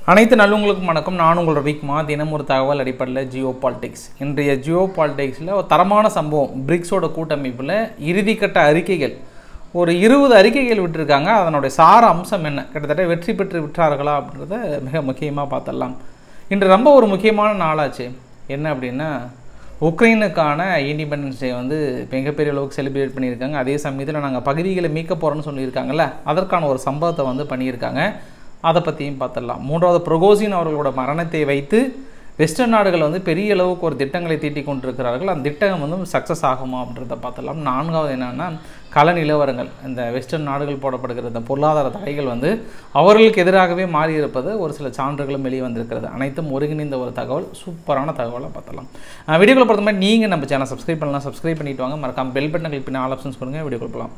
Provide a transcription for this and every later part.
அனைத்து நல்லவங்களுக்கும் வணக்கம் நான் உங்களோட ரவிக்குமா தினம் ஒரு தகவல் அடிப்படையில் ஜியோ பாலிடிக்ஸ் இன்றைய ஜியோ பாலிடிக்ஸில் ஒரு தரமான சம்பவம் பிரிக்ஸோட கூட்டமைப்பில் இறுதிக்கட்ட அறிக்கைகள் ஒரு இருபது அறிக்கைகள் விட்டிருக்காங்க அதனுடைய சார அம்சம் என்ன கிட்டத்தட்ட வெற்றி பெற்று விட்டார்களா அப்படின்றத மிக முக்கியமாக பார்த்துடலாம் இன்று ரொம்ப ஒரு முக்கியமான நாளாச்சு என்ன அப்படின்னா உக்ரைனுக்கான இண்டிபெண்டன்ஸ் டே வந்து மிகப்பெரிய அளவுக்கு செலிப்ரேட் பண்ணியிருக்காங்க அதே சமயத்தில் நாங்கள் பகுதிகளை மீட்க போகிறோன்னு சொல்லியிருக்காங்கல்ல அதற்கான ஒரு சம்பவத்தை வந்து பண்ணியிருக்காங்க அதை பற்றியும் பார்த்துடலாம் மூன்றாவது ப்ரொகோசின் அவர்களோட மரணத்தை வைத்து வெஸ்டர்ன் நாடுகள் வந்து பெரிய அளவுக்கு ஒரு திட்டங்களை தீட்டி கொண்டிருக்கிறார்கள் அந்த திட்டம் வந்து சக்ஸஸ் ஆகுமா அப்படின்றத பார்த்துடலாம் நான்காவது என்னென்னா கள நிலவரங்கள் இந்த வெஸ்டர்ன் நாடுகள் போடப்படுகிற இந்த பொருளாதார தடைகள் வந்து அவர்களுக்கு எதிராகவே மாறியிருப்பது ஒரு சில சான்றுகளும் வெளியே வந்திருக்கிறது அனைத்தும் ஒருங்கிணைந்த ஒரு தகவல் சூப்பரான தகவலை பார்த்தலாம் வீடியோக்குள்ள பொறுத்த மாதிரி நீங்கள் நம்ம சேனல் சப்ஸ்கிரைப் பண்ணலாம் சப்ஸ்கிரைப் பண்ணிட்டு வாங்க மறக்காம பெல் பட்டன் கிளிக் பண்ணி ஆல் ஆப்ஷன்ஸ் கொடுங்க வீடியோ கொடுக்கலாம்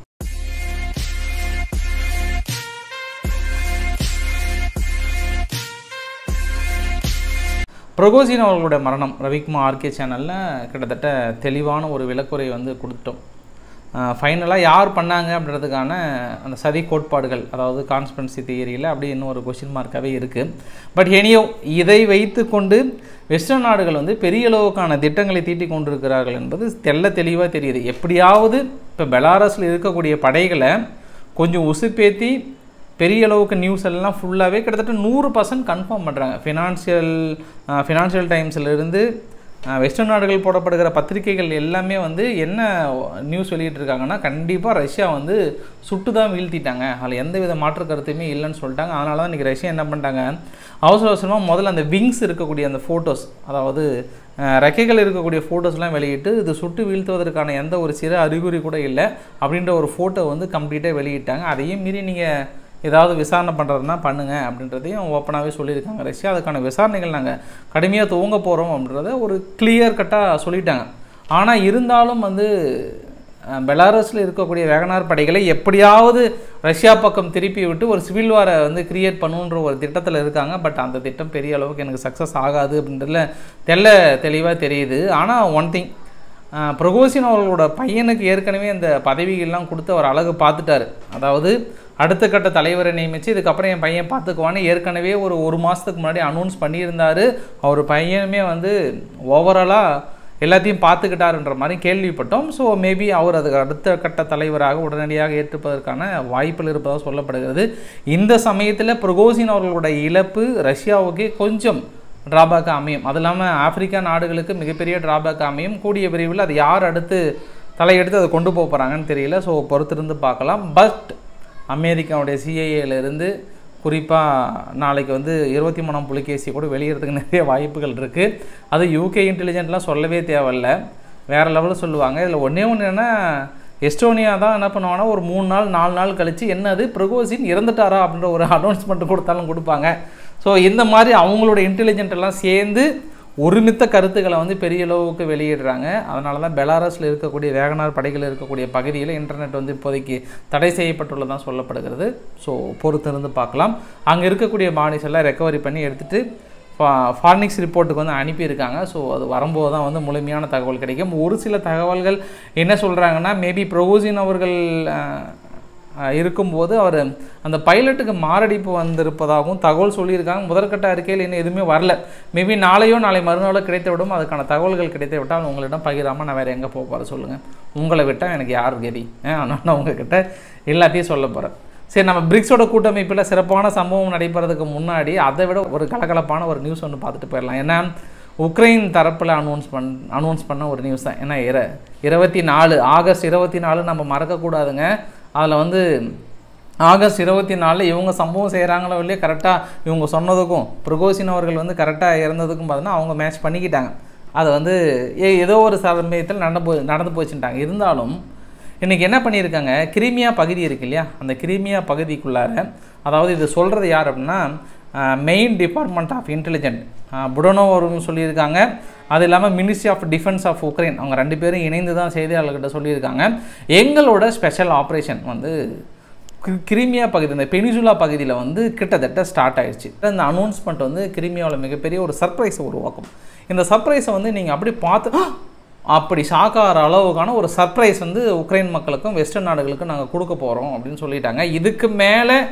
பிரகோசின் அவர்களுடைய மரணம் ரவிக்குமார் ஆர்கே சேனலில் கிட்டத்தட்ட தெளிவான ஒரு விளக்குறை வந்து கொடுத்துட்டோம் ஃபைனலாக யார் பண்ணாங்க அப்படின்றதுக்கான அந்த சதி கோட்பாடுகள் அதாவது கான்ஸ்பரன்சி தியரியில் அப்படி இன்னும் ஒரு கொஷின் மார்க்காகவே இருக்குது பட் எனியோ இதை வைத்து கொண்டு வெஸ்டர்ன் நாடுகள் வந்து பெரிய அளவுக்கான திட்டங்களை தீட்டிக் கொண்டிருக்கிறார்கள் என்பது தெல்ல தெளிவாக தெரியுது எப்படியாவது இப்போ பெலாரஸில் இருக்கக்கூடிய படைகளை கொஞ்சம் உசுப்பேத்தி பெரிய அளவுக்கு நியூஸ் எல்லாம் ஃபுல்லாகவே கிட்டத்தட்ட நூறு பர்சன்ட் கன்ஃபார்ம் பண்ணுறாங்க ஃபினான்ஷியல் ஃபினான்ஷியல் டைம்ஸ்லேருந்து வெஸ்டர்ன் நாடுகள் போடப்படுகிற பத்திரிகைகள் எல்லாமே வந்து என்ன நியூஸ் வெளியிட்டிருக்காங்கன்னா கண்டிப்பாக ரஷ்யா வந்து சுட்டு தான் வீழ்த்திட்டாங்க அதில் எந்த வித மாற்று கருத்துமே இல்லைன்னு சொல்லிட்டாங்க அதனால தான் இன்றைக்கி ரஷ்யா என்ன பண்ணிட்டாங்க அவசர அவசரமாக முதல்ல அந்த விங்ஸ் இருக்கக்கூடிய அந்த ஃபோட்டோஸ் அதாவது ரெக்கைகள் இருக்கக்கூடிய ஃபோட்டோஸ்லாம் வெளியிட்டு இது சுட்டு வீழ்த்துவதற்கான எந்த ஒரு சிறு அறிகுறி கூட இல்லை அப்படின்ற ஒரு ஃபோட்டோ வந்து கம்ப்ளீட்டாக வெளியிட்டாங்க அதையும் மீறி நீங்கள் ஏதாவது விசாரணை பண்ணுறதுனா பண்ணுங்கள் அப்படின்றதையும் ஓப்பனாகவே சொல்லியிருக்காங்க ரஷ்யா அதுக்கான விசாரணைகள் நாங்கள் கடுமையாக துவங்க போகிறோம் அப்படின்றத ஒரு கிளியர் கட்டாக சொல்லிட்டாங்க ஆனால் இருந்தாலும் வந்து பெலாரஸில் இருக்கக்கூடிய வேகனார் படைகளை எப்படியாவது ரஷ்யா பக்கம் திருப்பி விட்டு ஒரு சிவில் வாரை வந்து கிரியேட் பண்ணுன்ற ஒரு திட்டத்தில் இருக்காங்க பட் அந்த திட்டம் பெரிய அளவுக்கு எனக்கு சக்ஸஸ் ஆகாது அப்படின்றதுல தெல்ல தெளிவாக தெரியுது ஆனால் ஒன் திங் பிரகோசின் அவர்களோட பையனுக்கு ஏற்கனவே அந்த பதவிகள்லாம் கொடுத்து அவர் அழகு பார்த்துட்டாரு அதாவது அடுத்த கட்ட தலைவரை நியமித்து இதுக்கப்புறம் என் பையன் பார்த்துக்குவான்னு ஏற்கனவே ஒரு ஒரு மாதத்துக்கு முன்னாடி அனௌன்ஸ் பண்ணியிருந்தார் அவர் பையனுமே வந்து ஓவராலாக எல்லாத்தையும் பார்த்துக்கிட்டாருன்ற மாதிரி கேள்விப்பட்டோம் ஸோ மேபி அவர் அதுக்கு அடுத்த கட்ட தலைவராக உடனடியாக ஏற்றுப்பதற்கான வாய்ப்புகள் இருப்பதாக சொல்லப்படுகிறது இந்த சமயத்தில் பிரகோசின் அவர்களோட இழப்பு ரஷ்யாவுக்கு கொஞ்சம் ட்ராபேக் அமையும் அது இல்லாமல் ஆப்பிரிக்கா நாடுகளுக்கு மிகப்பெரிய ட்ராபேக் அமையும் கூடிய விரைவில் அது யார் அடுத்து தலையெடுத்து அதை கொண்டு போக போகிறாங்கன்னு தெரியல ஸோ பொறுத்திருந்து பார்க்கலாம் பட் அமெரிக்காவுடைய சிஐஏலேருந்து குறிப்பாக நாளைக்கு வந்து இருபத்தி மூணாம் புலிகேசி கூட வெளியிறதுக்கு நிறைய வாய்ப்புகள் இருக்குது அது யூகே இன்டெலிஜென்ட்லாம் சொல்லவே தேவையில்ல வேறு லெவலில் சொல்லுவாங்க இதில் ஒன்றே ஒன்று என்ன எஸ்டோனியா தான் என்ன பண்ணுவாங்கன்னா ஒரு மூணு நாள் நாலு நாள் கழித்து என்னது பிரகோசின் இறந்துட்டாரா அப்படின்ற ஒரு அனௌன்ஸ்மெண்ட் கொடுத்தாலும் கொடுப்பாங்க ஸோ இந்த மாதிரி அவங்களோட இன்டெலிஜென்ட் எல்லாம் சேர்ந்து ஒருமித்த கருத்துக்களை வந்து பெரிய அளவுக்கு வெளியிடுறாங்க அதனால தான் பெலாரஸில் இருக்கக்கூடிய வேகனார் படைகள் இருக்கக்கூடிய பகுதியில் இன்டர்நெட் வந்து இப்போதைக்கு தடை செய்யப்பட்டுள்ளதான் சொல்லப்படுகிறது ஸோ பொறுத்திருந்து பார்க்கலாம் அங்கே இருக்கக்கூடிய பாடிஸ் எல்லாம் ரெக்கவரி பண்ணி எடுத்துகிட்டு ஃபார்னிக்ஸ் ரிப்போர்ட்டுக்கு வந்து அனுப்பியிருக்காங்க ஸோ அது வரும்போது தான் வந்து முழுமையான தகவல் கிடைக்கும் ஒரு சில தகவல்கள் என்ன சொல்கிறாங்கன்னா மேபி ப்ரொகோசின் அவர்கள் இருக்கும்போது அவர் அந்த பைலட்டுக்கு மாரடைப்பு வந்திருப்பதாகவும் தகவல் சொல்லியிருக்காங்க முதற்கட்ட அறிக்கையில் இன்னும் எதுவுமே வரல மேபி நாளையோ நாளை மறுநாளோ கிடைத்து விடும் அதுக்கான தகவல்கள் கிடைத்து விட்டால் உங்களிடம் பகிராமல் நான் வேறு எங்கே போக போகிறேன் சொல்லுங்கள் உங்களை விட்டால் எனக்கு யார் கதி ஆனால் நான் உங்ககிட்ட எல்லாத்தையும் சொல்ல போகிறேன் சரி நம்ம பிரிக்ஸோட கூட்டமைப்பில் சிறப்பான சம்பவம் நடைபெறதுக்கு முன்னாடி அதை விட ஒரு கலகலப்பான ஒரு நியூஸ் ஒன்று பார்த்துட்டு போயிடலாம் ஏன்னா உக்ரைன் தரப்பில் அனௌன்ஸ் பண் அனௌன்ஸ் பண்ண ஒரு நியூஸ் தான் ஏன்னா இர இருபத்தி நாலு ஆகஸ்ட் இருபத்தி நாலு நம்ம மறக்கக்கூடாதுங்க அதில் வந்து ஆகஸ்ட் இருபத்தி நாலில் இவங்க சம்பவம் செய்கிறாங்களோ இல்லையே கரெக்டாக இவங்க சொன்னதுக்கும் பிரகோசின் அவர்கள் வந்து கரெக்டாக இறந்ததுக்கும் பார்த்தீங்கன்னா அவங்க மேட்ச் பண்ணிக்கிட்டாங்க அது வந்து ஏதோ ஒரு சமயத்தில் நடந்து போ நடந்து போச்சுட்டாங்க இருந்தாலும் இன்றைக்கி என்ன பண்ணியிருக்காங்க கிரிமியா பகுதி இருக்கு இல்லையா அந்த கிரிமியா பகுதிக்குள்ளார அதாவது இது சொல்கிறது யார் அப்படின்னா மெயின் டிபார்ட்மெண்ட் ஆஃப் இன்டெலிஜென்ட் புடனோ அவர்கள் சொல்லியிருக்காங்க அது இல்லாமல் ministry of defence of Ukraine அவங்க ரெண்டு பேரும் இணைந்து தான் செய்தியாளர்கிட்ட சொல்லியிருக்காங்க எங்களோட ஸ்பெஷல் ஆப்ரேஷன் வந்து கிரிமியா பகுதி இந்த பெனிசுலா பகுதியில் வந்து கிட்டத்தட்ட ஸ்டார்ட் ஆயிடுச்சு இந்த அனௌன்ஸ்மெண்ட் வந்து கிரிமியாவில் மிகப்பெரிய ஒரு சர்ப்ரைஸை உருவாக்கும் இந்த சர்ப்ரைஸை வந்து நீங்கள் அப்படி பார்த்து அப்படி ஷாக்காகிற அளவுக்கான ஒரு சர்ப்ரைஸ் வந்து உக்ரைன் மக்களுக்கும் வெஸ்டர்ன் நாடுகளுக்கும் நாங்கள் கொடுக்க போகிறோம் அப்படின்னு சொல்லிட்டாங்க இதுக்கு மேலே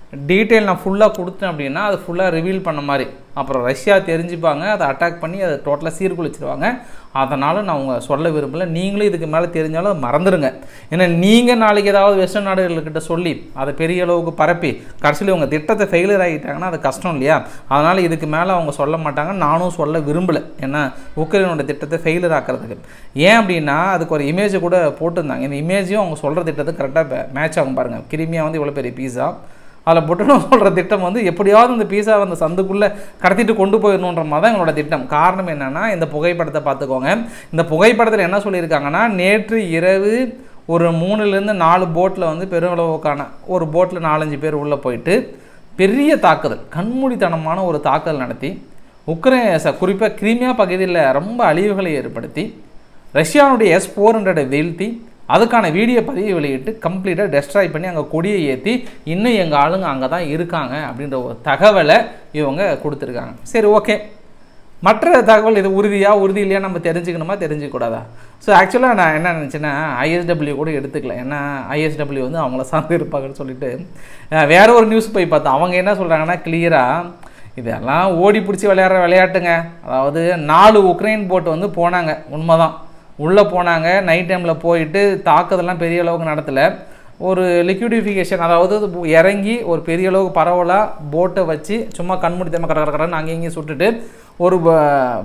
டீட்டெயில் நான் ஃபுல்லாக கொடுத்தேன் அப்படின்னா அது ஃபுல்லாக ரிவீல் பண்ண மாதிரி அப்புறம் ரஷ்யா தெரிஞ்சுப்பாங்க அதை அட்டாக் பண்ணி அதை டோட்டலாக சீர்குலைச்சிருவாங்க அதனால் நான் உங்க சொல்ல விரும்பல நீங்களும் இதுக்கு மேலே தெரிஞ்சாலும் அதை மறந்துடுங்க ஏன்னா நீங்கள் நாளைக்கு ஏதாவது வெஸ்டர்ன் நாடுகள்கிட்ட சொல்லி அதை பெரிய அளவுக்கு பரப்பி கடைசியில் உங்கள் திட்டத்தை ஃபெயிலியர் ஆகிட்டாங்கன்னா அது கஷ்டம் இல்லையா அதனால் இதுக்கு மேலே அவங்க சொல்ல மாட்டாங்க நானும் சொல்ல விரும்பலை ஏன்னா உக்ரைனோட திட்டத்தை ஃபெயிலியர் ஆக்கிறதுக்கு ஏன் அப்படின்னா அதுக்கு ஒரு இமேஜை கூட போட்டிருந்தாங்க இந்த இமேஜையும் அவங்க சொல்கிற திட்டத்துக்கு கரெக்டாக மேட்ச் ஆகும் பாருங்கள் கிருமியா வந்து இவ்வளோ பெரிய பீஸா அதில் புட்டணும் சொல்கிற திட்டம் வந்து எப்படியாவது இந்த பீஸாவை அந்த சந்துக்குள்ளே கடத்திட்டு கொண்டு போயிடணுன்ற மாதிரி தான் எங்களோட திட்டம் காரணம் என்னென்னா இந்த புகைப்படத்தை பார்த்துக்கோங்க இந்த புகைப்படத்தில் என்ன சொல்லியிருக்காங்கன்னா நேற்று இரவு ஒரு மூணுலேருந்து நாலு போட்டில் வந்து பெருளவுக்கான ஒரு போட்டில் நாலஞ்சு பேர் உள்ளே போயிட்டு பெரிய தாக்குதல் கண்மூடித்தனமான ஒரு தாக்குதல் நடத்தி உக்ரைன் ச குறிப்பாக கிரீமியா பகுதியில் ரொம்ப அழிவுகளை ஏற்படுத்தி ரஷ்யாவுடைய எஸ் ஃபோர் ஹண்ட்ரடை வீழ்த்தி அதுக்கான வீடியோ பதிவு வெளியிட்டு கம்ப்ளீட்டாக டெஸ்ட்ராய் பண்ணி அங்கே கொடியை ஏற்றி இன்னும் எங்கள் ஆளுங்க அங்கே தான் இருக்காங்க அப்படின்ற ஒரு தகவலை இவங்க கொடுத்துருக்காங்க சரி ஓகே மற்ற தகவல் இது உறுதியா உறுதி இல்லையா நம்ம தெரிஞ்சுக்கணுமா தெரிஞ்சுக்கூடாதா ஸோ ஆக்சுவலாக நான் என்ன நினச்சேன்னா ஐஎஸ்டபிள்யூ கூட எடுத்துக்கல ஏன்னா ஐஎஸ்டபிள்யூ வந்து அவங்கள சார்ந்து இருப்பாங்கன்னு சொல்லிட்டு அஹ், வேற ஒரு நியூஸ் போய் பார்த்தோம் அவங்க என்ன சொல்கிறாங்கன்னா கிளியராக இதெல்லாம் ஓடி பிடிச்சி விளையாடுற விளையாட்டுங்க அதாவது நாலு உக்ரைன் போட்டு வந்து போனாங்க உண்மைதான் உள்ளே போனாங்க நைட் டைமில் போயிட்டு தாக்குதல்லாம் பெரிய அளவுக்கு நடத்தலை ஒரு லிக்விடிஃபிகேஷன் அதாவது அது பு- இறங்கி ஒரு பெரிய அளவுக்கு பரவலாக போட்டை வச்சு சும்மா கண்மூடித்தமாக கர கர கரன்னு அங்கேயும் இங்கேயும் சுட்டுட்டு ஒரு ப-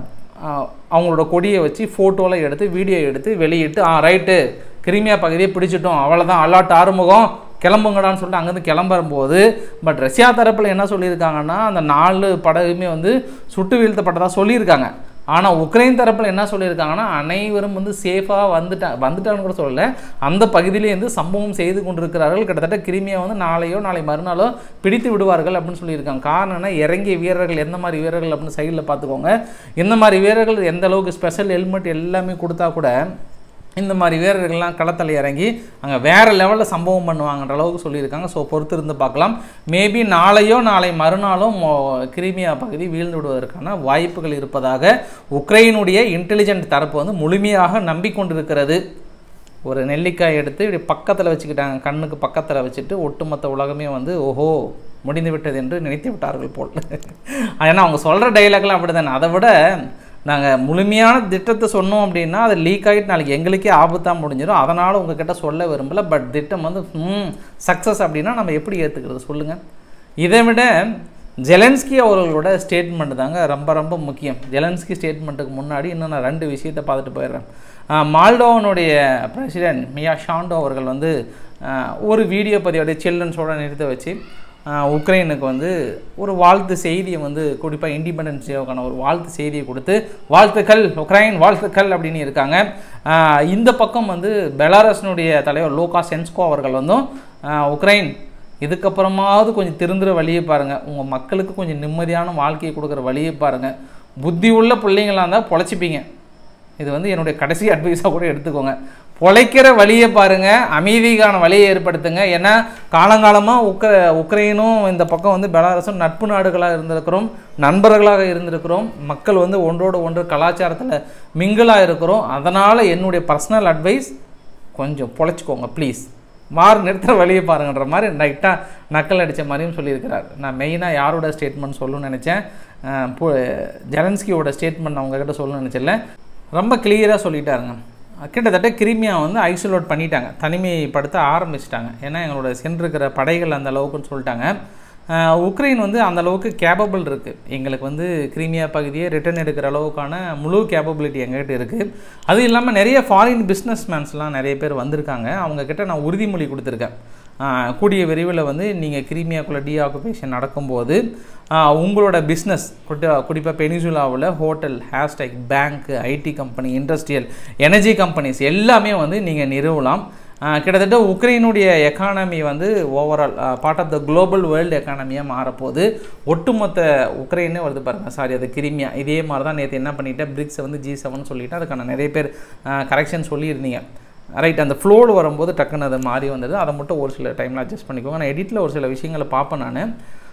ஆ, அவங்களோட கொடியை வச்சு ஃபோட்டோலாம் எடுத்து வீடியோ எடுத்து வெளியிட்டு ஆ ரைட்டு கிரிமியா பகுதியை பிடிச்சிட்டோம் அவ்வளோதான் அலாட் ஆறுமுகம் கிளம்புங்கடான்னு சொல்லிட்டு அங்கேருந்து கிளம்பும்போது பட் ரஷ்யா தரப்பில் என்ன சொல்லியிருக்காங்கன்னா அந்த நாலு படகுமே வந்து சுட்டு வீழ்த்தப்பட்டதாக சொல்லியிருக்காங்க ஆனால் உக்ரைன் தரப்பில் என்ன சொல்லியிருக்காங்கன்னா அனைவரும் வந்து சேஃபாக வந்துட்டா வந்துட்டான்னு கூட சொல்லலை அந்த பகுதியிலேருந்து சம்பவம் செய்து கொண்டிருக்கிறார்கள் கிட்டத்தட்ட கிருமியை வந்து நாளையோ நாளை மறுநாளோ பிடித்து விடுவார்கள் அப்படின்னு சொல்லியிருக்காங்க காரணம் என்ன இறங்கிய வீரர்கள் எந்த மாதிரி வீரர்கள் அப்படின்னு சைடில் பார்த்துக்கோங்க இந்த மாதிரி வீரர்கள் எந்த அளவுக்கு ஸ்பெஷல் ஹெல்மெட் எல்லாமே கொடுத்தா கூட இந்த மாதிரி வீரர்கள்லாம் களத்தில் இறங்கி அங்கே வேறு லெவலில் சம்பவம் பண்ணுவாங்கன்ற அளவுக்கு சொல்லியிருக்காங்க ஸோ பொறுத்திருந்து பார்க்கலாம் மேபி நாளையோ நாளை மறுநாளோ மோ- கிரிமியா பகுதி வீழ்ந்து விடுவதற்கான வாய்ப்புகள் இருப்பதாக உக்ரைனுடைய இன்டெலிஜென்ட் தரப்பு வந்து முழுமையாக நம்பிக்கொண்டிருக்கிறது ஒரு நெல்லிக்காய் எடுத்து இப்படி பக்கத்தில் வச்சுக்கிட்டாங்க கண்ணுக்கு பக்கத்தில் வச்சுட்டு ஒட்டுமொத்த உலகமே வந்து ஓஹோ முடிந்து விட்டது என்று நினைத்து விட்டார்கள் போல் ஏன்னா அவங்க சொல்கிற டைலாக்லாம் அப்படி தானே அதை விட நாங்கள் முழுமையான திட்டத்தை சொன்னோம் அப்படின்னா அது லீக் ஆகிட்டு நாளைக்கு எங்களுக்கே ஆபத்தாக முடிஞ்சிடும் அதனால் உங்ககிட்ட சொல்ல விரும்பல பட் திட்டம் வந்து சக்ஸஸ் அப்படின்னா நம்ம எப்படி ஏற்றுக்கிறது சொல்லுங்கள் இதை விட ஜெலன்ஸ்கி அவர்களோட ஸ்டேட்மெண்ட் தாங்க ரொம்ப ரொம்ப முக்கியம் ஜெலன்ஸ்கி ஸ்டேட்மெண்ட்டுக்கு முன்னாடி இன்னும் நான் ரெண்டு விஷயத்தை பார்த்துட்டு போயிடுறேன் ஆஹ் மால்டோவனுடைய பிரசிடென்ட் மியா ஷாண்டோ அவர்கள் வந்து ஆஹ் ஒரு வீடியோ பதிவோடைய சில்ட்ரன்ஸோட நிறுத்த வச்சு ஆஹ் உக்ரைனுக்கு வந்து ஒரு வாழ்த்து செய்தியை வந்து குறிப்பாக இண்டிபெண்டன்ஸ் டேவுக்கான ஒரு வாழ்த்து செய்தியை கொடுத்து வாழ்த்துக்கள் உக்ரைன் வாழ்த்துக்கள் அப்படின்னு இருக்காங்க ஆஹ் இந்த பக்கம் வந்து பெலாரஸ்னுடைய தலைவர் லோகா சென்ஸ்கோ அவர்கள் வந்தும் ஆஹ் உக்ரைன் இதுக்கப்புறமாவது கொஞ்சம் திருந்துற வழியை பாருங்கள் உங்கள் மக்களுக்கு கொஞ்சம் நிம்மதியான வாழ்க்கையை கொடுக்குற வழியை பாருங்கள் புத்தி உள்ள பிள்ளைங்களா இருந்தால் பொழைச்சிப்பீங்க இது வந்து என்னுடைய கடைசி அட்வைஸாக கூட எடுத்துக்கோங்க பொழைக்கிற வழியை பாருங்கள் அமைதிக்கான வழியை ஏற்படுத்துங்க ஏன்னா காலங்காலமாக உக்ர உக்ரைனும் இந்த பக்கம் வந்து பெலாரஸும் நட்பு நாடுகளாக இருந்திருக்கிறோம் நண்பர்களாக இருந்திருக்கிறோம் மக்கள் வந்து ஒன்றோடு ஒன்று கலாச்சாரத்தில் மிங்கிளாக இருக்கிறோம் அதனால் என்னுடைய பர்சனல் அட்வைஸ் கொஞ்சம் பொழைச்சிக்கோங்க ப்ளீஸ் மாறு நிறுத்துற வழியை பாருங்கன்ற மாதிரி ரைட்டாக நக்கல் அடித்த மாதிரியும் சொல்லியிருக்கிறார் நான் மெயினாக யாரோட ஸ்டேட்மெண்ட் சொல்லணும்னு நினச்சேன் அஹ் பு- ஜெலன்ஸ்கியோட ஸ்டேட்மெண்ட் அவங்க கிட்ட சொல்லணும்னு நினச்சல ரொம்ப கிளியராக சொல்லிட்டாருங்க கிட்டத்தட்ட கிரிமியா வந்து ஐசோலேட் பண்ணிட்டாங்க தனிமைப்படுத்த ஆரம்பிச்சிட்டாங்க ஏன்னா எங்களோட சென்றிருக்கிற படைகள் அந்த அளவுக்குன்னு சொல்லிட்டாங்க அஹ் உக்ரைன் வந்து அந்த அளவுக்கு கேப்பபிள் இருக்குது எங்களுக்கு வந்து கிரீமியா பகுதியை ரிட்டர்ன் எடுக்கிற அளவுக்கான முழு கேப்பபிலிட்டி எங்ககிட்ட இருக்குது அது இல்லாமல் நிறைய ஃபாரின் பிஸ்னஸ்மேன்ஸ்லாம் நிறைய பேர் வந்திருக்காங்க அவங்க கிட்ட நான் உறுதிமொழி கொடுத்துருக்கேன் அஹ் கூடிய விரைவில் வந்து நீங்கள் கிரீமியாக்குள்ளே டீ ஆக்குபேஷன் நடக்கும்போது அஹ் உங்களோட பிஸ்னஸ் குறிப்பாக பெனிசுலாவில் hotel hashtag bank IT company industrial energy companies எல்லாமே வந்து நீங்கள் நிறுவலாம் ஆஹ் கிட்டத்தட்ட உக்ரைனுடைய எக்கானமி வந்து overall part of the global world எக்கானமியாக மாறப்போகுது ஒட்டுமொத்த உக்ரைனே வருது பாருங்கள் சாரி அது கிரிமியா இதே மாதிரி தான் நேற்று என்ன பண்ணிட்டேன் பிரிக்ஸை வந்து ஜி செவன் சொல்லிட்டு அதுக்கான நிறைய பேர் கரெக்ஷன் சொல்லியிருந்தீங்க ரைட் அந்த ஃப்ளோவில் வரும்போது டக்குன்னு அது மாறி வந்தது அதை மட்டும் ஒரு சில டைமில் அட்ஜஸ்ட் பண்ணிக்கோங்க நான் எடிட்டில் ஒரு சில விஷயங்களை பார்ப்பேன் நான்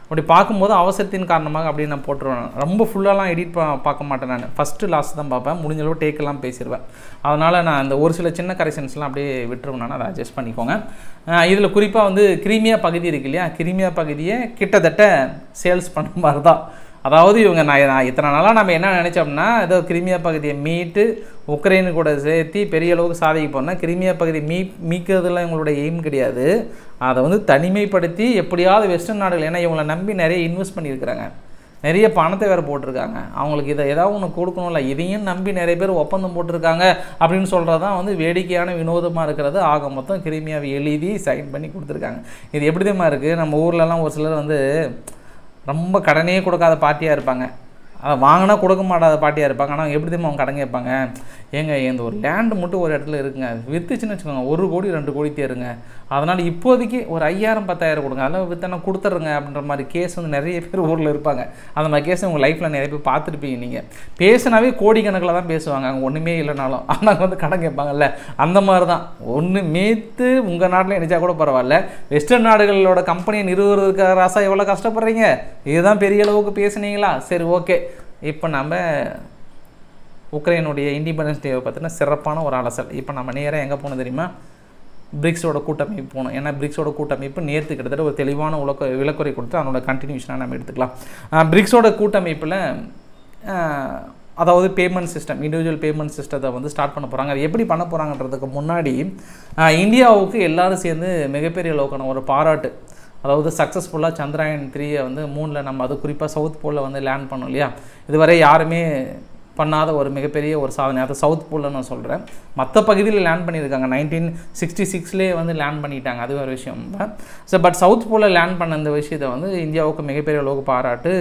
அப்படி பார்க்கும்போது அவசரத்தின் காரணமாக அப்படின்னு நான் போட்டுருவேன் ரொம்ப ஃபுல்லாலாம் எடிட் பா பார்க்க மாட்டேன் நான் ஃபஸ்ட்டு லாஸ்ட் தான் பார்ப்பேன் முடிஞ்ச அளவு டேக்கெல்லாம் பேசிடுவேன் அதனால் நான் அந்த ஒரு சில சின்ன கரெக்ஷன்ஸ்லாம் அப்படியே விட்டுருவேன் நான் அதை அட்ஜஸ்ட் பண்ணிக்கோங்க இதில் குறிப்பாக வந்து கிரீமியா பகுதி இருக்கு இல்லையா கிரீமியா பகுதியை கிட்டத்தட்ட சேல்ஸ் பண்ண மாதிரி தான் அதாவது இவங்க நான் நான் இத்தனை நாளாக நம்ம என்ன நினச்சோம்னா ஏதோ கிரிமியா பகுதியை மீட்டு உக்ரைனு கூட சேர்த்து பெரிய அளவுக்கு சாதிக்க போனால் கிரிமியா பகுதி மீ மீக்கிறதுலாம் இவங்களோட எய்ம் கிடையாது அதை வந்து தனிமைப்படுத்தி எப்படியாவது வெஸ்டர்ன் நாடுகள் ஏன்னா இவங்களை நம்பி நிறைய இன்வெஸ்ட் பண்ணியிருக்கிறாங்க நிறைய பணத்தை வேறு போட்டிருக்காங்க அவங்களுக்கு இதை ஏதாவது ஒன்று கொடுக்கணும்ல இதையும் நம்பி நிறைய பேர் ஒப்பந்தம் போட்டிருக்காங்க அப்படின்னு சொல்கிறது தான் வந்து வேடிக்கையான வினோதமாக இருக்கிறது ஆக மொத்தம் கிருமியாவை எழுதி சைன் பண்ணி கொடுத்துருக்காங்க இது எப்படி தெரியுமா இருக்குது நம்ம ஊர்லலாம் ஒரு சிலர் வந்து ரொம்ப கடனே கொடுக்காத பார்ட்டியாக இருப்பாங்க அதை வாங்கினா கொடுக்க மாட்டாத பார்ட்டியாக இருப்பாங்க ஆனால் எப்படி தெரியுமா அவங்க கடன் கேட்பாங்க ஏங்க இந்த ஒரு லேண்டு மட்டும் ஒரு இடத்துல இருக்குங்க விற்றுச்சுன்னு வச்சுக்கோங்க ஒரு கோடி ரெண்டு கோடி தேருங்க அதனால் இப்போதைக்கு ஒரு ஐயாயிரம் பத்தாயிரம் கொடுங்க அதெல்லாம் வித்தனா கொடுத்துட்றங்க அப்படின்ற மாதிரி கேஸ் வந்து நிறைய பேர் ஊரில் இருப்பாங்க அந்த மாதிரி கேஸ் உங்கள் லைஃப்பில் நிறைய பேர் பார்த்துருப்பீங்க நீங்கள் பேசினாவே கோடிக்கணக்கில் தான் பேசுவாங்க அங்கே ஒன்றுமே இல்லைனாலும் ஆனால் வந்து கடன் கேட்பாங்கல்ல அந்த மாதிரி தான் ஒன்று மேத்து உங்கள் நாட்டில் நினச்சா கூட பரவாயில்ல வெஸ்டர்ன் நாடுகளோட கம்பெனியை நிறுவுறதுக்கு ராசா எவ்வளோ கஷ்டப்படுறீங்க இதுதான் பெரிய அளவுக்கு பேசுனீங்களா சரி ஓகே இப்போ நம்ம உக்ரைனுடைய இண்டிபெண்டன்ஸ் டேவை பற்றின சிறப்பான ஒரு அலசல் இப்போ நம்ம நேராக எங்கே போகணும் தெரியுமா பிரிக்ஸோட கூட்டமைப்பு போகணும் ஏன்னா பிரிக்ஸோட கூட்டமைப்பு நேற்று கிட்டத்தட்ட ஒரு தெளிவான உலக விளக்குறை கொடுத்து அதனோட கண்டினியூஷனாக நம்ம எடுத்துக்கலாம் பிரிக்ஸோட கூட்டமைப்பில் அதாவது பேமெண்ட் சிஸ்டம் இண்டிவிஜுவல் பேமெண்ட் சிஸ்டத்தை வந்து ஸ்டார்ட் பண்ண போகிறாங்க அது எப்படி பண்ண போகிறாங்கன்றதுக்கு முன்னாடி இந்தியாவுக்கு எல்லோரும் சேர்ந்து மிகப்பெரிய அளவுக்கான ஒரு பாராட்டு அதாவது சக்ஸஸ்ஃபுல்லாக சந்திராயன் த்ரீயை வந்து மூணில் நம்ம அது குறிப்பாக சவுத் போலில் வந்து லேண்ட் பண்ணோம் இல்லையா இதுவரை யாருமே பண்ணாத ஒரு மிகப்பெரிய ஒரு சாதனை அதை சவுத் போலில் நான் சொல்கிறேன் மற்ற பகுதியில் லேண்ட் பண்ணியிருக்காங்க நைன்டீன் சிக்ஸ்டி சிக்ஸ்லேயே வந்து லேண்ட் பண்ணிட்டாங்க அது ஒரு விஷயம் தான் ஸோ பட் சவுத் போலில் லேண்ட் பண்ண இந்த விஷயத்தை வந்து இந்தியாவுக்கு மிகப்பெரிய அளவுக்கு பாராட்டு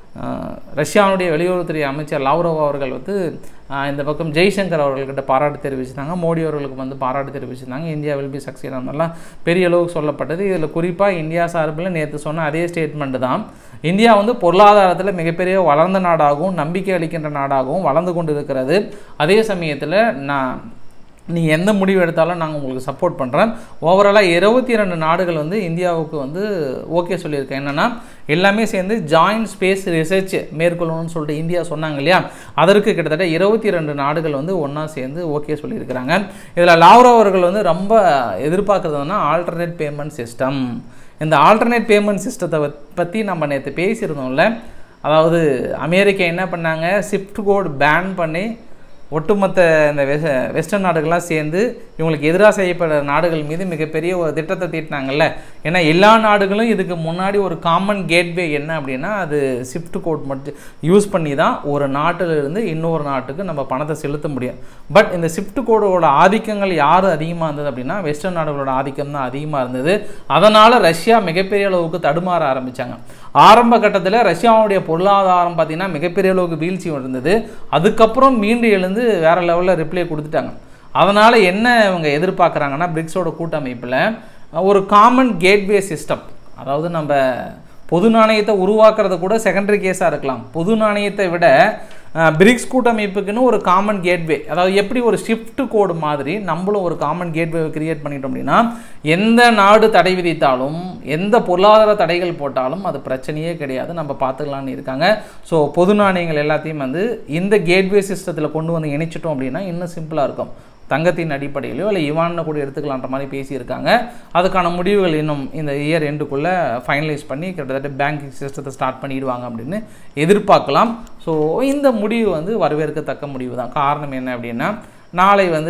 ரஷ்யாவுடைய வெளியுறவுத்துறை அமைச்சர் லாவ்ரோவ் அவர்கள் வந்து இந்த பக்கம் ஜெய்சங்கர் அவர்கள்கிட்ட பாராட்டு தெரிவிச்சிருந்தாங்க மோடி அவர்களுக்கு வந்து பாராட்டு தெரிவிச்சிருந்தாங்க இந்தியா வில் பி சக்சீட் அதெல்லாம் பெரிய அளவுக்கு சொல்லப்பட்டது இதில் குறிப்பாக இந்தியா சார்பில் நேற்று சொன்ன அதே ஸ்டேட்மெண்ட் தான் இந்தியா வந்து பொருளாதாரத்தில் மிகப்பெரிய வளர்ந்த நாடாகவும் நம்பிக்கை அளிக்கின்ற நாடாகவும் வளர்ந்து கொண்டு இருக்கிறது அதே சமயத்தில் நான் நீ எந்த முடிவு எடுத்தாலும் நாங்கள் உங்களுக்கு சப்போர்ட் பண்ணுறேன் ஓவராலாக இருபத்தி ரெண்டு நாடுகள் வந்து இந்தியாவுக்கு வந்து ஓகே சொல்லியிருக்கேன் என்னென்னா எல்லாமே சேர்ந்து ஜாயின்ட் ஸ்பேஸ் ரிசர்ச் மேற்கொள்ளணும்னு சொல்லிட்டு இந்தியா சொன்னாங்க இல்லையா அதற்கு கிட்டத்தட்ட இருபத்தி ரெண்டு நாடுகள் வந்து ஒன்றா சேர்ந்து ஓகே சொல்லியிருக்கிறாங்க இதில் லாவ்ரோ அவர்கள் வந்து ரொம்ப எதிர்பார்க்குறதுனா ஆல்டர்னேட் பேமெண்ட் சிஸ்டம் இந்த ஆல்டர்னேட் பேமெண்ட் சிஸ்டத்தை பற்றி நம்ம நேற்று பேசியிருந்தோம்ல அதாவது அமெரிக்கா என்ன பண்ணாங்க ஷிஃப்ட் கோட் பேன் பண்ணி ஒட்டுமொத்த இந்த வெஸ் வெஸ்டர்ன் நாடுகள்லாம் சேர்ந்து இவங்களுக்கு எதிராக செய்யப்படுற நாடுகள் மீது மிகப்பெரிய ஒரு திட்டத்தை தீட்டினாங்கல்ல ஏன்னா எல்லா நாடுகளும் இதுக்கு முன்னாடி ஒரு காமன் கேட்வே என்ன அப்படின்னா அது ஷிஃப்ட் கோட் மட்டும் யூஸ் பண்ணி தான் ஒரு நாட்டிலிருந்து இன்னொரு நாட்டுக்கு நம்ம பணத்தை செலுத்த முடியும் பட் இந்த ஷிஃப்ட் கோடோட ஆதிக்கங்கள் யார் அதிகமாக இருந்தது அப்படின்னா வெஸ்டர்ன் நாடுகளோட ஆதிக்கம் தான் அதிகமாக இருந்தது அதனால் ரஷ்யா மிகப்பெரிய அளவுக்கு தடுமாற ஆரம்பித்தாங்க ஆரம்ப கட்டத்தில் ரஷ்யாவுடைய பொருளாதாரம் பார்த்திங்கன்னா மிகப்பெரிய அளவுக்கு வீழ்ச்சி இருந்தது அதுக்கப்புறம் மீண்டு எழுந்து வேறு லெவலில் ரிப்ளை கொடுத்துட்டாங்க அதனால் என்ன இவங்க எதிர்பார்க்குறாங்கன்னா பிரிக்ஸோட கூட்டமைப்பில் ஒரு காமன் கேட்வே சிஸ்டம் அதாவது நம்ம பொது நாணயத்தை உருவாக்குறது கூட செகண்டரி கேஸாக இருக்கலாம் பொது நாணயத்தை விட பிரிக்ஸ் கூட்டமைப்புக்குன்னு ஒரு காமன் கேட்வே அதாவது எப்படி ஒரு ஷிஃப்ட் கோடு மாதிரி நம்மளும் ஒரு காமன் கேட்வே கிரியேட் பண்ணிட்டோம் அப்படின்னா எந்த நாடு தடை விதித்தாலும் எந்த பொருளாதார தடைகள் போட்டாலும் அது பிரச்சனையே கிடையாது நம்ம பார்த்துக்கலான்னு இருக்காங்க ஸோ பொது நாணயங்கள் எல்லாத்தையும் வந்து இந்த கேட்வே சிஸ்டத்தில் கொண்டு வந்து இணைச்சிட்டோம் அப்படின்னா இன்னும் சிம்பிளாக இருக்கும் தங்கத்தின் அடிப்படையிலையோ இல்லை இவான்னு கூட எடுத்துக்கலான்ற மாதிரி பேசியிருக்காங்க அதுக்கான முடிவுகள் இன்னும் இந்த இயர் எண்டுக்குள்ளே ஃபைனலைஸ் பண்ணி கிட்டத்தட்ட பேங்கிங் சிஸ்டத்தை ஸ்டார்ட் பண்ணிடுவாங்க அப்படின்னு எதிர்பார்க்கலாம் ஸோ இந்த முடிவு வந்து வரவேற்கத்தக்க முடிவு தான் காரணம் என்ன அப்படின்னா நாளை வந்து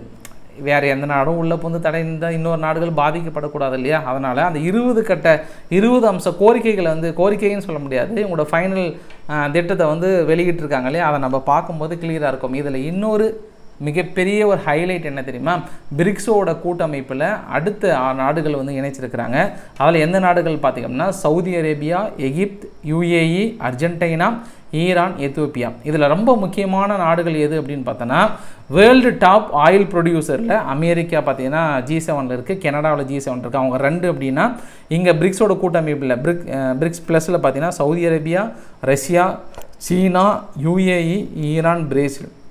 வேறு எந்த நாடும் உள்ளே புந்து தடை இந்த இன்னொரு நாடுகள் பாதிக்கப்படக்கூடாது இல்லையா அதனால் அந்த இருபது கட்ட இருபது அம்ச கோரிக்கைகளை வந்து கோரிக்கைன்னு சொல்ல முடியாது இவங்களோட ஃபைனல் திட்டத்தை வந்து வெளியிட்டிருக்காங்க இல்லையா அதை நம்ம பார்க்கும்போது கிளியராக இருக்கும் இதில் இன்னொரு மிகப்பெரிய ஒரு ஹைலைட் என்ன தெரியுமா பிரிக்ஸோட கூட்டமைப்பில் அடுத்த நாடுகள் வந்து இணைச்சிருக்கிறாங்க அதில் எந்த நாடுகள் பார்த்திங்கன்னா Saudi Arabia Egypt UAE Argentina Iran Ethiopia இதில் ரொம்ப முக்கியமான நாடுகள் எது அப்படின்னு பார்த்தோன்னா வேர்ல்டு டாப் ஆயில் ப்ரொடியூசரில் அமெரிக்கா பார்த்தீங்கன்னா ஜி செவனில் இருக்குது கனடாவில் ஜி செவன் இருக்குது அவங்க ரெண்டு அப்படின்னா இங்கே பிரிக்ஸோட கூட்டமைப்பில் பிரிக் பிரிக்ஸ் ப்ளஸில் பார்த்தீங்கன்னா Saudi Arabia Russia China UAE Iran Brazil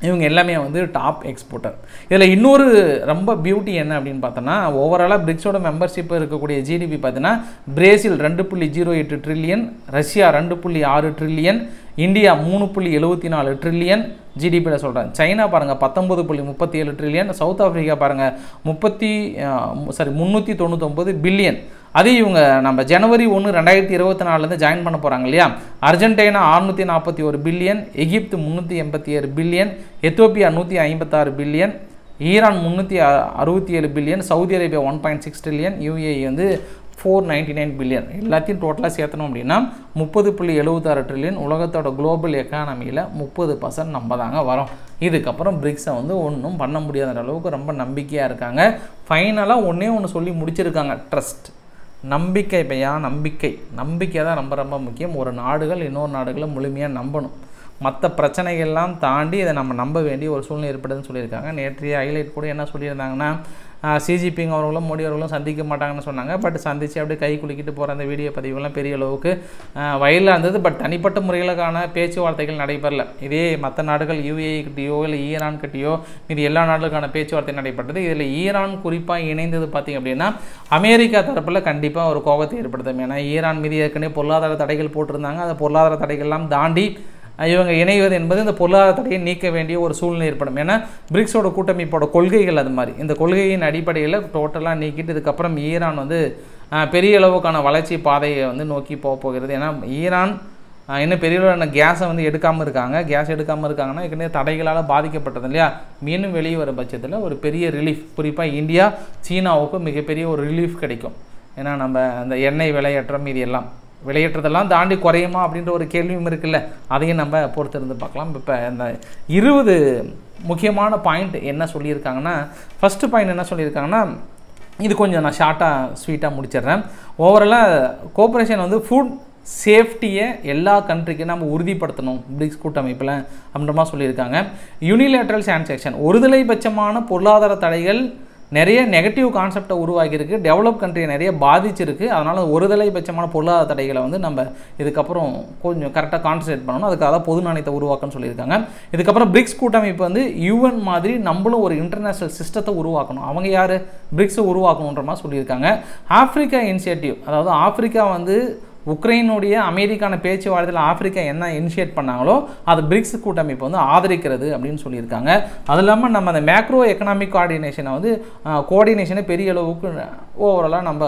இவங்க எல்லாமே வந்து டாப் எக்ஸ்போர்ட்டர் இதில் இன்னொரு ரொம்ப பியூட்டி என்ன அப்படின்னு பார்த்தோன்னா ஓவராலாக பிரிக்ஸோட மெம்பர்ஷிப் இருக்கக்கூடிய ஜிடிபி பார்த்தீங்கன்னா பிரேசில் ரெண்டு புள்ளி ஜீரோ எட்டு ட்ரில்லியன் ரஷ்யா ரெண்டு புள்ளி ஆறு ட்ரில்லியன் இந்தியா மூணு புள்ளி எழுபத்தி நாலு ட்ரில்லியன் ஜிடிபியில் சொல்கிறேன் சைனா பாருங்கள் பத்தொம்பது புள்ளி முப்பத்தி ஏழு ட்ரில்லியன் சவுத் ஆஃப்ரிக்கா பாருங்கள் முப்பத்தி சாரி முந்நூற்றி தொண்ணூத்தொம்பது பில்லியன் அதே இவங்க நம்ம ஜனவரி ஒன்று ரெண்டாயிரத்தி இருபத்தி நாலுலேருந்து ஜாயின் பண்ண போகிறாங்க இல்லையா அர்ஜென்டினா அறுநூற்றி நாற்பத்தி ஒரு பில்லியன் எகிப்து முந்நூற்றி எண்பத்தி ஏழு பில்லியன் எத்தோப்பியா நூற்றி ஐம்பத்தாறு பில்லியன் ஈரான் முந்நூற்றி அறுபத்தி ஏழு billion Saudi Arabia one point six trillion UAE வந்து ஃபோர் நைன்டி நைன் பில்லியன் எல்லாத்தையும் டோட்டலாக சேர்த்தணும் அப்படின்னா முப்பது புள்ளி எழுபத்தாறு ட்ரில்லியன் உலகத்தோட குளோபல் எக்கானமியில் முப்பது பர்சன்ட் நம்ம தாங்க வரோம் இதுக்கப்புறம் பிரிக்ஸை வந்து ஒன்றும் பண்ண முடியாத அளவுக்கு ரொம்ப நம்பிக்கையாக இருக்காங்க ஃபைனலாக ஒன்றே ஒன்று சொல்லி முடிச்சிருக்காங்க ட்ரஸ்ட் நம்பிக்கை பையா நம்பிக்கை நம்பிக்கை தான் ரொம்ப ரொம்ப முக்கியம் ஒரு நாடுகள் இன்னொரு நாடுகளை முழுமையாக நம்பணும் மற்ற பிரச்சனைகள்லாம் தாண்டி இதை நம்ம நம்ப வேண்டிய ஒரு சூழ்நிலை ஏற்படுதுன்னு சொல்லியிருக்காங்க நேற்றைய ஹைலைட் கூட என்ன சொல்லியிருந்தாங்கன்னா சிஜிபிங் அவர்களும் மோடி அவர்களும் சந்திக்க மாட்டாங்கன்னு சொன்னாங்க பட் சந்தித்து அப்படியே கை குலுக்கிட்டு போகிற அந்த வீடியோ பதிவுலாம் பெரிய அளவுக்கு வயலில் இருந்தது பட் தனிப்பட்ட முறைகளுக்கான பேச்சுவார்த்தைகள் நடைபெறல இதே மற்ற நாடுகள் யூஏஇ கிட்டேயோ இல்லை ஈரான் கிட்டேயோ இது எல்லா நாடுகளுக்கான பேச்சுவார்த்தை நடைபெற்றது இதில் ஈரான் குறிப்பாக இணைந்தது பார்த்திங்க அப்படின்னா அமெரிக்கா தரப்பில் கண்டிப்பாக ஒரு கோபத்தை ஏற்படுத்தும் ஏன்னா ஈரான் மீது ஏற்கனவே பொருளாதார தடைகள் போட்டிருந்தாங்க அந்த பொருளாதார தடைகள்லாம் தாண்டி இவங்க இணைவது என்பது இந்த பொருளாதார தடையை நீக்க வேண்டிய ஒரு சூழ்நிலை ஏற்படும் ஏன்னா பிரிக்ஸோட கூட்டமைப்போட கொள்கைகள் அது மாதிரி இந்த கொள்கையின் அடிப்படையில் டோட்டலாக நீக்கிட்டு இதுக்கப்புறம் ஈரான் வந்து பெரிய அளவுக்கான வளர்ச்சி பாதையை வந்து நோக்கி போக போகிறது ஏன்னா ஈரான் இன்னும் பெரிய அளவான கேஸை வந்து எடுக்காமல் இருக்காங்க கேஸ் எடுக்காமல் இருக்காங்கன்னா ஏற்கனவே தடைகளால் பாதிக்கப்பட்டது இல்லையா மீண்டும் வெளியே வர பட்சத்தில் ஒரு பெரிய ரிலீஃப் குறிப்பாக இந்தியா சீனாவுக்கும் மிகப்பெரிய ஒரு ரிலீஃப் கிடைக்கும் ஏன்னா நம்ம அந்த எண்ணெய் விலையேற்றம் இது எல்லாம் விளையேற்றதெல்லாம் தாண்டி குறையுமா அப்படின்ற ஒரு கேள்வியும் இருக்குல்ல அதையும் நம்ம பொறுத்திருந்து பார்க்கலாம் இப்போ இந்த இருபது முக்கியமான பாயிண்ட் என்ன சொல்லியிருக்காங்கன்னா ஃபஸ்ட்டு பாயிண்ட் என்ன சொல்லியிருக்காங்கன்னா இது கொஞ்சம் நான் ஷார்ட்டாக ஸ்வீட்டாக முடிச்சிடுறேன் ஓவராலாக கோஆப்ரேஷன் வந்து ஃபுட் சேஃப்டியை எல்லா கண்ட்ரிக்கும் நம்ம உறுதிப்படுத்தணும் பிரிக்ஸ் கூட்டமைப்பில் அப்படின்ற மாதிரி சொல்லியிருக்காங்க யூனிலேட்ரல் சான்சேக்ஷன் ஒருதலைபட்சமான பொருளாதார தடைகள் நிறைய நெகட்டிவ் கான்செப்டை உருவாக்கியிருக்கு டெவலப் கண்ட்ரியை நிறைய பாதிச்சிருக்கு அதனால் ஒருதலை பட்சமான பொருளாதார தடைகளை வந்து நம்ம இதுக்கப்புறம் கொஞ்சம் கரெக்டாக கான்சன்ட்ரேட் பண்ணணும் அதுக்காக தான் பொது நாணயத்தை உருவாக்கணும்னு சொல்லியிருக்காங்க இதுக்கப்புறம் பிரிக்ஸ் கூட்டமைப்பு வந்து யூஎன் மாதிரி நம்மளும் ஒரு இன்டர்நேஷ்னல் சிஸ்டத்தை உருவாக்கணும் அவங்க யார் பிரிக்ஸை உருவாக்கணுன்ற மாதிரி சொல்லியிருக்காங்க ஆஃப்ரிக்கா இனிஷியேட்டிவ் அதாவது ஆஃப்ரிக்கா வந்து உக்ரைனுடைய அமெரிக்கான பேச்சுவார்த்தையில் ஆப்பிரிக்கா என்ன இனிஷியேட் பண்ணாங்களோ அது பிரிக்ஸ் கூட்டமைப்பு வந்து ஆதரிக்கிறது அப்படின்னு சொல்லியிருக்காங்க அது இல்லாமல் நம்ம அந்த மேக்ரோ எக்கனாமிக் கோஆர்டினேஷனை வந்து கோஆர்டினேஷனை பெரிய அளவுக்கு ஓவராலாக நம்ம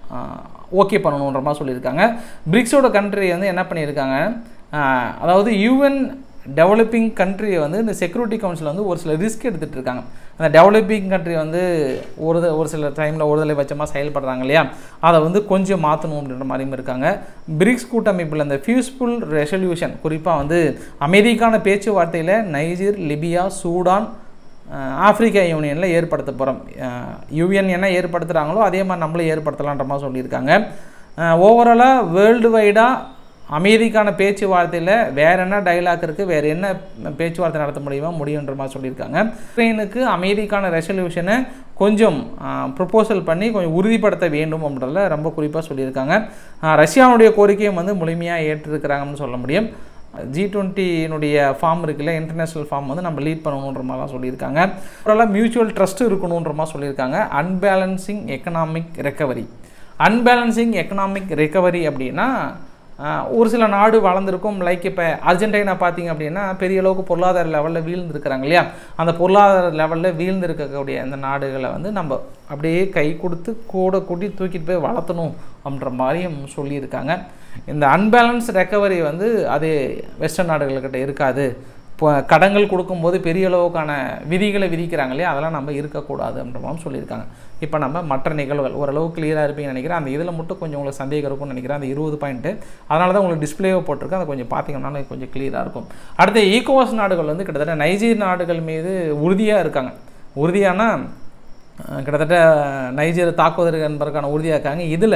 ஓகே பண்ணணுன்ற மாதிரி சொல்லியிருக்காங்க பிரிக்ஸோட கண்ட்ரி வந்து என்ன பண்ணியிருக்காங்க அதாவது யூஎன் டெவலப்பிங் கண்ட்ரியை வந்து இந்த செக்யூரிட்டி கவுன்சில் வந்து ஒரு சில ரிஸ்க் எடுத்துகிட்டு இருக்காங்க அந்த டெவலப்பிங் கண்ட்ரி வந்து ஒரு ஒரு சில டைமில் ஒருதலை பட்சமாக செயல்படுறாங்க இல்லையா அதை வந்து கொஞ்சம் மாற்றணும் அப்படின்ற மாதிரியும் இருக்காங்க பிரிக்ஸ் கூட்டமைப்பில் இந்த ஃபியூஸ்ஃபுல் ரெசல்யூஷன் குறிப்பாக வந்து அமெரிக்கான பேச்சுவார்த்தையில் நைஜீர் லிபியா சூடான் ஆப்பிரிக்கா யூனியனில் ஏற்படுத்த போகிறோம் யூஎன் என்ன ஏற்படுத்துகிறாங்களோ அதே மாதிரி நம்மளும் ஏற்படுத்தலான்ற மாதிரி சொல்லியிருக்காங்க ஓவராலாக வேர்ல்டு வைடாக அமெரிக்கான பேச்சுவார்த்தையில் வேற என்ன டைலாக் இருக்குது வேறு என்ன பேச்சுவார்த்தை நடத்த முடியுமோ முடியுன்ற மாதிரி சொல்லியிருக்காங்க உக்ரைனுக்கு அமெரிக்கான ரெசல்யூஷனை கொஞ்சம் ப்ரொப்போசல் பண்ணி கொஞ்சம் உறுதிப்படுத்த வேண்டும் அப்படின்றத ரொம்ப குறிப்பாக சொல்லியிருக்காங்க ரஷ்யாவுடைய கோரிக்கையும் வந்து முழுமையாக ஏற்றிருக்கிறாங்கன்னு சொல்ல முடியும் ஜி டுவெண்ட்டினுடைய ஃபார்ம் இருக்குல்ல இன்டர்நேஷ்னல் ஃபார்ம் வந்து நம்ம லீட் பண்ணணுன்ற மாதிரிலாம் சொல்லியிருக்காங்க ஓவராலாக மியூச்சுவல் ட்ரஸ்ட் இருக்கணுன்ற மாதிரி சொல்லியிருக்காங்க unbalancing economic recovery unbalancing economic recovery அப்படின்னா ஒரு சில நாடு வளர்ந்துருக்கும் லைக் இப்போ அர்ஜென்டினா பார்த்தீங்க அப்படின்னா பெரிய அளவுக்கு பொருளாதார லெவலில் வீழ்ந்துருக்கிறாங்க இல்லையா அந்த பொருளாதார லெவலில் வீழ்ந்திருக்கக்கூடிய அந்த நாடுகளை வந்து நம்ம அப்படியே கை கொடுத்து கூட கூட்டி தூக்கிட்டு போய் வளர்த்தணும் அப்படின்ற மாதிரியும் சொல்லியிருக்காங்க இந்த அன்பேலன்ஸ் ரெக்கவரி வந்து அது வெஸ்டர்ன் நாடுகள்கிட்ட இருக்காது இப்போ கடன்கள் கொடுக்கும்போது பெரிய அளவுக்கான விதிகளை விதிக்கிறாங்க இல்லையா அதெல்லாம் நம்ம இருக்கக்கூடாது அப்படின்ற மாதிரி சொல்லியிருக்காங்க இப்போ நம்ம மற்ற நிகழ்வுகள் ஓரளவு கிளியராக இருப்பீங்கன்னு நினைக்கிறேன் அந்த இதில் மட்டும் கொஞ்சம் உங்களுக்கு சந்தேகம் இருக்கும்னு நினைக்கிறேன் அந்த இருபது பாயிண்ட்டு அதனால தான் உங்களுக்கு டிஸ்பிளேவை போட்டிருக்கேன் அதை கொஞ்சம் பார்த்தீங்கன்னா கொஞ்சம் கிளியராக இருக்கும் அடுத்து ஈகோவாஸ் நாடுகள் வந்து கிட்டத்தட்ட நைஜீர் நாடுகள் மீது உறுதியாக இருக்காங்க உறுதியான கிட்டத்தட்ட நைஜீர் தாக்குவதற்கு என்பதற்கான உறுதியாக இருக்காங்க இதில்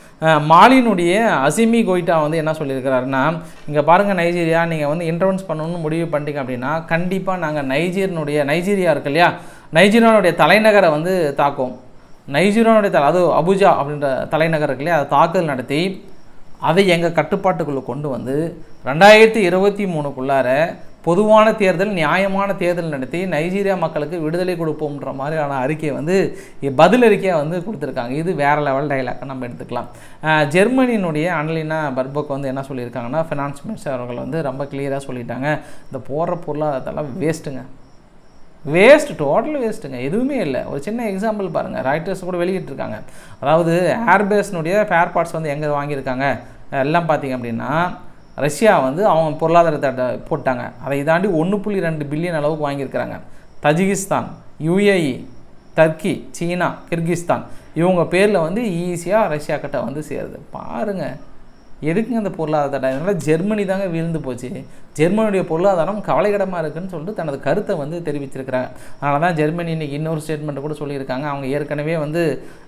மாலினுடைய அசிமி கோய்டா வந்து என்ன சொல்லியிருக்கிறாருன்னா இங்கே பாருங்கள் நைஜீரியா நீங்கள் வந்து இன்டர்வன்ஸ் பண்ணணும்னு முடிவு பண்ணிட்டீங்க அப்படின்னா கண்டிப்பாக நாங்கள் நைஜீரியனுடைய நைஜீரியா இருக்கு இல்லையா நைஜீரியானுடைய தலைநகரை வந்து தாக்குவோம் நைஜீரியானுடைய தலை அது அபுஜா அப்படின்ற தலைநகர் இருக்கு இல்லையா அதை தாக்குதல் நடத்தி அதை எங்கள் கட்டுப்பாட்டுக்குள்ளே கொண்டு வந்து ரெண்டாயிரத்தி இருபத்தி மூணுக்குள்ளார பொதுவான தேர்தல் நியாயமான தேர்தல் நடத்தி நைஜீரியா மக்களுக்கு விடுதலை கொடுப்போம்ன்ற மாதிரியான அறிக்கையை வந்து பதில் அறிக்கையாக வந்து கொடுத்துருக்காங்க இது வேறு லெவல் டைலாக்கை நம்ம எடுத்துக்கலாம் அஹ் ஜெர்மனியினுடைய அனலினா பர்பக் வந்து என்ன சொல்லியிருக்காங்கன்னா ஃபினான்ஸ் மினிஸ்டர் அவர்கள் வந்து ரொம்ப கிளியராக சொல்லிட்டாங்க இந்த போடுற பொருளாதாரத்தெல்லாம் வேஸ்ட்டுங்க வேஸ்ட் டோட்டல் வேஸ்ட்டுங்க எதுவுமே இல்லை ஒரு சின்ன எக்ஸாம்பிள் பாருங்கள் ரைட்டர்ஸ் கூட வெளியிட்டிருக்காங்க அதாவது ஏர்பேஸ்னுடைய ஃபேர் பார்ட்ஸ் வந்து எங்கே வாங்கியிருக்காங்க எல்லாம் பார்த்தீங்க அப்படின்னா ரஷ்யா வந்து அவங்க பொருளாதாரத்தை ட- போட்டாங்க அதை தாண்டி ஒன்று புள்ளி ரெண்டு பில்லியன் அளவுக்கு வாங்கியிருக்கிறாங்க Tajikistan UAE Turkey China Kyrgyzstan இவங்க பேரில் வந்து ஈஸியாக ரஷ்யா கிட்ட வந்து சேருது பாருங்கள் எதுக்குங்க அந்த பொருளாதார அதனால் ஜெர்மனி தாங்க வீழ்ந்து போச்சு ஜெர்மனியுடைய பொருளாதாரம் கவலைக்கிடமாக இருக்குன்னு சொல்லிட்டு தனது கருத்தை வந்து தெரிவிச்சிருக்கிறாங்க அதனால தான் ஜெர்மனி இன்னைக்கு இன்னொரு ஸ்டேட்மெண்ட் கூட சொல்லியிருக்காங்க அவங்க ஏற்கனவே வந்து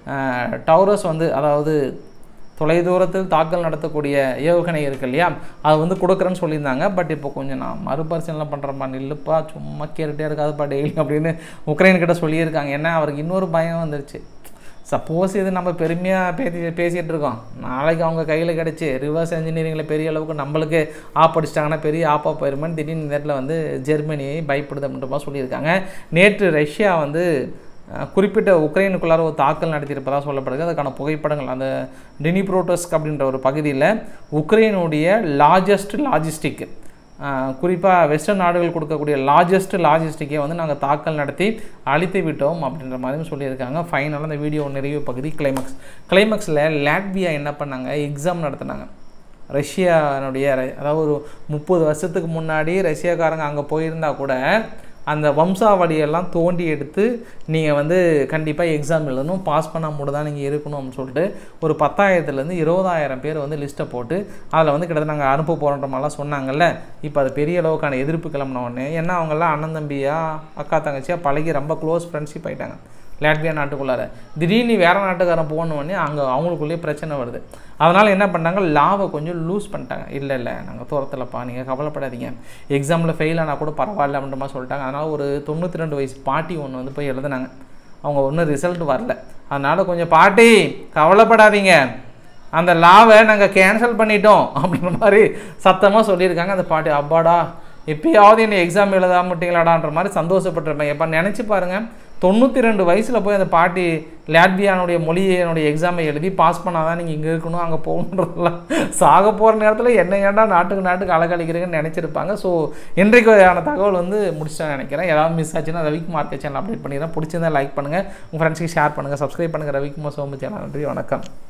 டவுரஸ் வந்து அதாவது தொலைதூரத்தில் தாக்கல் நடத்தக்கூடிய ஏவுகணை இருக்கு இல்லையா அது வந்து கொடுக்குறேன்னு சொல்லியிருந்தாங்க பட் இப்போ கொஞ்சம் நான் மறுபரிசீலனை பண்ணுறப்பா நில்லுப்பா சும்மா கேட்டுகிட்டே இருக்காதுப்பா டெய்லி அப்படின்னு உக்ரைன் கிட்ட சொல்லியிருக்காங்க ஏன்னா அவருக்கு இன்னொரு பயம் வந்துருச்சு சப்போஸ் இது நம்ம பெருமையாக பேசி பேசிகிட்டு இருக்கோம் நாளைக்கு அவங்க கையில் கிடச்சி ரிவர்ஸ் இன்ஜினியரிங்கில் பெரிய அளவுக்கு நம்மளுக்கு ஆப் அடிச்சிட்டாங்கன்னா பெரிய ஆப்பாக போயிருமேன்னு திடீர்னு இந்த நேரத்தில் வந்து ஜெர்மனி பயப்படுது அப்படின்ற மாதிரி சொல்லியிருக்காங்க நேற்று ரஷ்யா வந்து அஹ், குறிப்பிட்ட உக்ரைனுக்குள்ளார ஒரு தாக்கல் நடத்தியிருப்பதாக சொல்லப்படுது அதுக்கான புகைப்படங்கள் அந்த டினிப்ரோட்டஸ்க் அப்படின்ற ஒரு பகுதியில் உக்ரைனுடைய லார்ஜஸ்ட் லாஜிஸ்டிக் குறிப்பாக வெஸ்டர்ன் நாடுகள் கொடுக்கக்கூடிய லார்ஜஸ்ட் லாஜிஸ்டிக்கை வந்து நாங்கள் தாக்கல் நடத்தி அழித்து விட்டோம் அப்படின்ற மாதிரியும் சொல்லியிருக்காங்க ஃபைனலாக அந்த வீடியோ நிறைவு பகுதி கிளைமேக்ஸ் கிளைமேக்ஸில் லாட்வியா என்ன பண்ணாங்க எக்ஸாம் நடத்தினாங்க ரஷ்யானுடைய ர- அதாவது ஒரு முப்பது வருஷத்துக்கு முன்னாடி ரஷ்யாக்காரங்க அங்கே போயிருந்தா கூட அந்த வம்சாவளியெல்லாம் தோண்டி எடுத்து நீங்கள் வந்து கண்டிப்பாக எக்ஸாம் எழுதணும் பாஸ் பண்ணால் மட்டும் தான் நீங்கள் இருக்கணும் அப்படின்னு சொல்லிட்டு ஒரு பத்தாயிரத்துலேருந்து இருபதாயிரம் பேர் வந்து லிஸ்ட்டை போட்டு அதில் வந்து கிட்டத்தட்ட நாங்கள் அனுப்ப போகிறோன்ற மாதிரிலாம் சொன்னாங்கல்ல இப்போ அது பெரிய அளவுக்கான எதிர்ப்பு கிளம்பின உடனே ஏன்னா அவங்கெல்லாம் அண்ணன் தம்பியா அக்கா தங்கச்சியாக பழகி ரொம்ப க்ளோஸ் ஃப்ரெண்ட்ஷிப் ஆயிட்டாங்க லாட்வியா நாட்டுக்குள்ளார திடீர்னு வேறு நாட்டுக்காரன் போகணுன்னே அங்கே அவங்களுக்குள்ளேயே பிரச்சனை வருது அதனால் என்ன பண்ணாங்க லாவை கொஞ்சம் லூஸ் பண்ணிட்டாங்க இல்லை இல்லை நாங்கள் துரத்தலப்பா நீங்கள் கவலைப்படாதீங்க எக்ஸாமில் ஃபெயில் ஆனால் கூட பரவாயில்ல அப்படின்ற மாதிரி சொல்லிட்டாங்க அதனால் ஒரு தொண்ணூற்றி ரெண்டு வயசு பாட்டி ஒன்று வந்து போய் எழுதுனாங்க அவங்க ஒன்றும் ரிசல்ட் வரல அதனால் கொஞ்சம் பாட்டி கவலைப்படாதீங்க அந்த லாவை நாங்கள் கேன்சல் பண்ணிட்டோம் அப்படின்ற மாதிரி சத்தமாக சொல்லியிருக்காங்க அந்த பாட்டி அப்பாடா எப்பயாவது என்னை எக்ஸாம் எழுதாமட்டீங்களாடான்ற மாதிரி சந்தோஷப்பட்டிருப்பேன் எப்போ நினச்சி பாருங்கள் தொண்ணூற்றி ரெண்டு வயசில் போய் அந்த பாட்டி லாட்வியானுடைய மொழியினுடைய எக்ஸாமை எழுதி பாஸ் பண்ணாதான் நீங்கள் இங்கே இருக்கணும் அங்கே போகணுன்றதெல்லாம் சாக போகிற நேரத்தில் என்ன ஏன்டா நாட்டுக்கு நாட்டுக்கு அழகழிக்கிறீங்கன்னு நினச்சிருப்பாங்க ஸோ இன்றைக்கான தகவல் வந்து முடிச்சுட்டேன் நினைக்கிறேன் ஏதாவது மிஸ் ஆச்சுன்னா ரவிக்குமார் சேனல் அப்டேட் பண்ணிடுறேன் பிடிச்சிருந்தா லைக் பண்ணுங்கள் உங்கள் ஃப்ரெண்ட்ஸுக்கு ஷேர் பண்ணுங்கள் சப்ஸ்கிரைப் பண்ணுங்கள் ரவிக்குமார் சோமு சேனல் நன்றி வணக்கம்